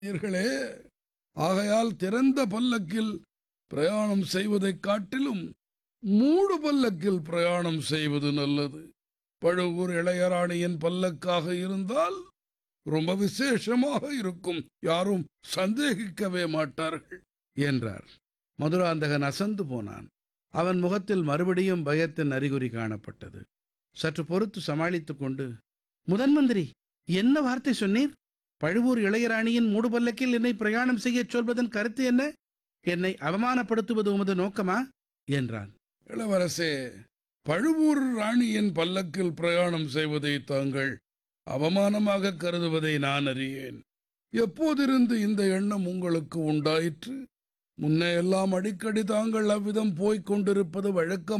நீர்களே ஆகையால் திறந்த பல்லக்கில் பிரயாணம் செய்வதைக் காட்டிலும் மூடு பல்லக்கில் பிரயாணம் செய்வது நல்லது பழுவூர் இளையராணியின் பல்லக்காக இருந்தால் ரொம்ப விசேஷமாக இருக்கும் யாரும் சந்தேகிக்கவே மாட்டார்கள் என்றார் மதுராந்தகன் அசந்து போனான் அவன் முகத்தில் மறுபடியும் பயத்தின் அறிகுறி காணப்பட்டது சற்று பொறுத்து சமாளித்துக் கொண்டு முதன் மந்திரி என்ன வார்த்தை சொன்னீர் பழுவூர் இளையராணியின் மூடுபல்லக்கில் என்னை பிரயாணம் செய்யச் சொல்வதன் கருத்து என்ன என்னை அவமானப்படுத்துவது உமது நோக்கமா என்றான் இளவரசே பழுவூர் ராணியின் பல்லக்கில் பிரயாணம் செய்வதை தாங்கள் அவமானமாக கருதுவதை நான் அறியேன் எப்போதிருந்து இந்த எண்ணம் உங்களுக்கு உண்டாயிற்று முன்னே எல்லாம் அடிக்கடி தாங்கள் அவ்விதம் போய்க் கொண்டிருப்பது வழக்கம்